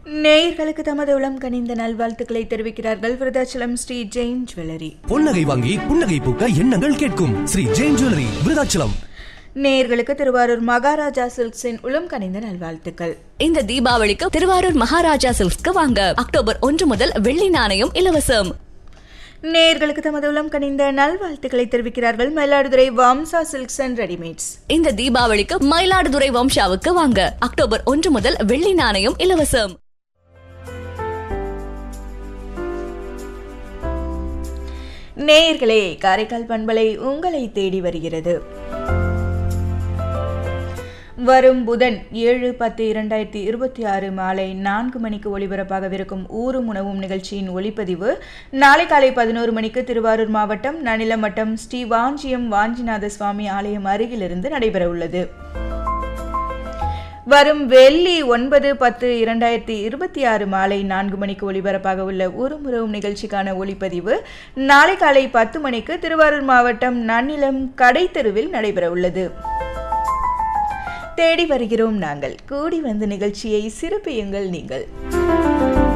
நேயர்களுக்கு தமது உளம் கனிந்த நல்வாழ்த்துக்களை தெரிவிக்கிறார்கள் விருதாச்சலம் ஸ்ரீ ஜெயின் ஜுவல்லரி பொன்னகை வாங்கி புன்னகை பூக்க எண்ணங்கள் கேட்கும் ஸ்ரீ ஜெயின் ஜுவல்லரி விருதாச்சலம் நேயர்களுக்கு திருவாரூர் மகாராஜா சில்க்ஸின் உளம் கனிந்த நல்வாழ்த்துக்கள் இந்த தீபாவளிக்கு திருவாரூர் மகாராஜா சில்க்ஸ்க்கு வாங்க அக்டோபர் ஒன்று முதல் வெள்ளி நாணயம் இலவசம் நேயர்களுக்கு தமது உளம் கனிந்த நல்வாழ்த்துக்களை தெரிவிக்கிறார்கள் Mayiladuthurai Vamsa silks and readymades இந்த தீபாவளிக்கு மயிலாடுதுறை வம்சாவுக்கு வாங்க அக்டோபர் ஒன்று முதல் வெள்ளி நாணயம் இலவசம் நேயர்களே காரைக்கால் பண்பலை உங்களை தேடி வருகிறது வரும் புதன் ஏழு பத்து இரண்டாயிரத்தி இருபத்தி ஆறு மாலை நான்கு மணிக்கு ஒளிபரப்பாகவிருக்கும் ஊரும் உணவும் நிகழ்ச்சியின் ஒளிப்பதிவு நாளை காலை பதினோரு மணிக்கு திருவாரூர் மாவட்டம் நனிலம் வட்டம் ஸ்ரீ வாஞ்சியம் வாஞ்சிநாத சுவாமி ஆலயம் அருகிலிருந்து நடைபெறவுள்ளது வரும் வெள்ளி ஒன்பது பத்து இரண்டாயிரத்தி இருபத்தி ஆறு மாலை நான்கு மணிக்கு ஒளிபரப்பாக உள்ள ஊருமுறவும் நிகழ்ச்சிக்கான ஒளிப்பதிவு நாளை காலை பத்து மணிக்கு திருவாரூர் மாவட்டம் நன்னிலம் கடைத்தெருவில் நடைபெறவுள்ளது தேடி வருகிறோம் நாங்கள் கூடி வந்த நிகழ்ச்சியை சிறப்பியுங்கள் நீங்கள்